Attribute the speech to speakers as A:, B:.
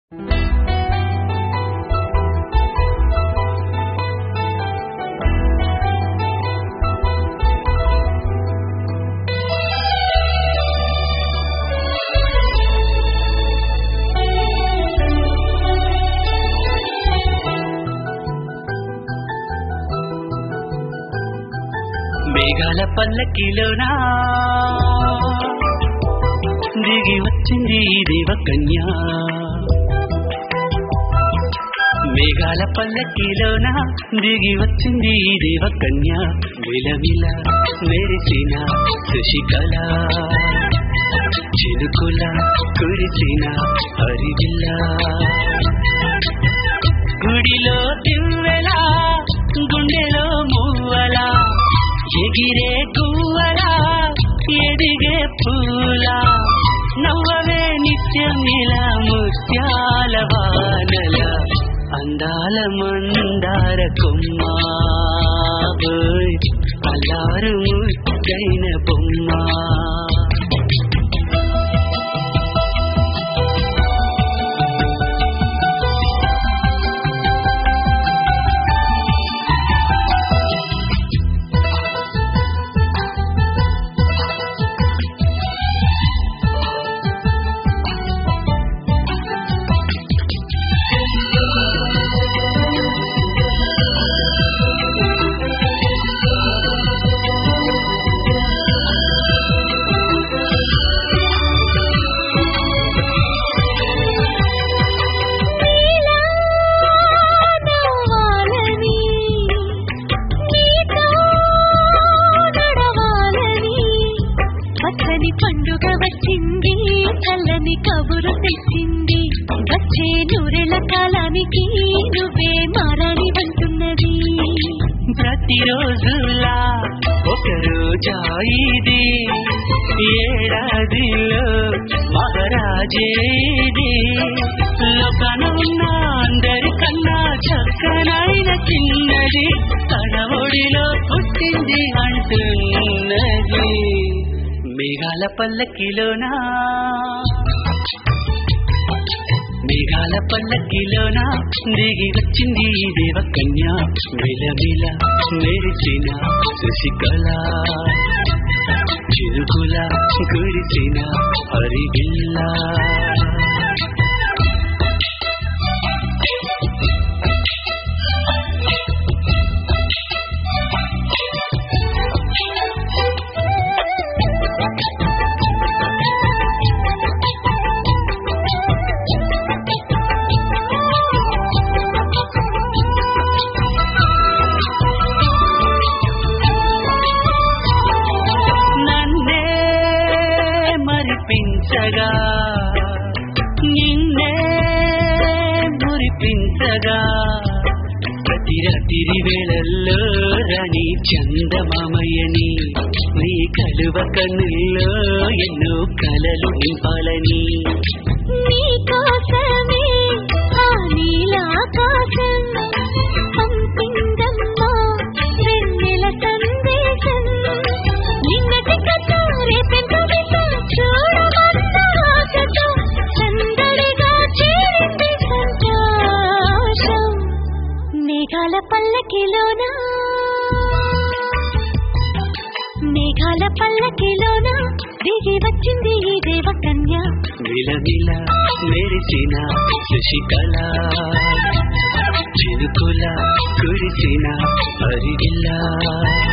A: మేఘాల పల్లకిలోనా దిగి వచ్చింది దేవకన్య మేఘాల పల్లకిలోన దిగి వచ్చింది దేవకన్య విలవిల మెరిసిన శశికళ చిలుకుల కురిసిన హరివిల్ల గుడిలో దివ్వెలా గుండెలో మువ్వలా ఎగిరే గువ్వలా ఎదిగే పూలా నవ్వవే నిత్యం ఇలా ముత్యాల వానల అందాల మందార కొమ్మ ఓయ్, అల్లారు ముద్దైన బొమ్మ
B: నవ్వాలని నీతో నడవాలని పచ్చని పండుగ వచ్చింది చల్లని కబురు తెచ్చింది వచ్చే నూరెల కాలానికి నువ్వే మారాని అంటున్నది
A: ప్రతిరోజులా ఒక రోజా ఇది ఏడాదిలో మహారాజే ఇది లోకన ఉన్న అందరికన్నా చక్కనైన చిన్నది తన ఒడిలో పుట్టింది అంటున్నది మేఘాల పల్లకిలోనా మేఘాల పల్లకిలోన దిగి వచ్చింది దేవకన్య మిలమిల మెరిసిన శశికళ చిరుకుల కురిసిన హరిగిల్ల నన్నే మరిపించగా నిన్నే మురిపించగా ప్రతి రాత్రి వేళల్లో రాణి చందమామయ్యని నీ కలువ కన్నుల్లో ఎన్నో కలలు నింపాలని
B: నీకోసమే ఆ నీలాకాశం పంపిందమ్మా వెన్నెల సందేశం నిన్నటి కథ రేపెంతో వింత చూడవన్న ఆశతో సందడిగా చేరింది సంతోషం మేఘాల పల్లకిలోన మేఘాల పల్లకిలోన దిగి వచ్చింది ఈ దేవకన్య
A: విలవిల మెరిసిన శశికళ చిరుకుల కురిసిన హరిగిల్ల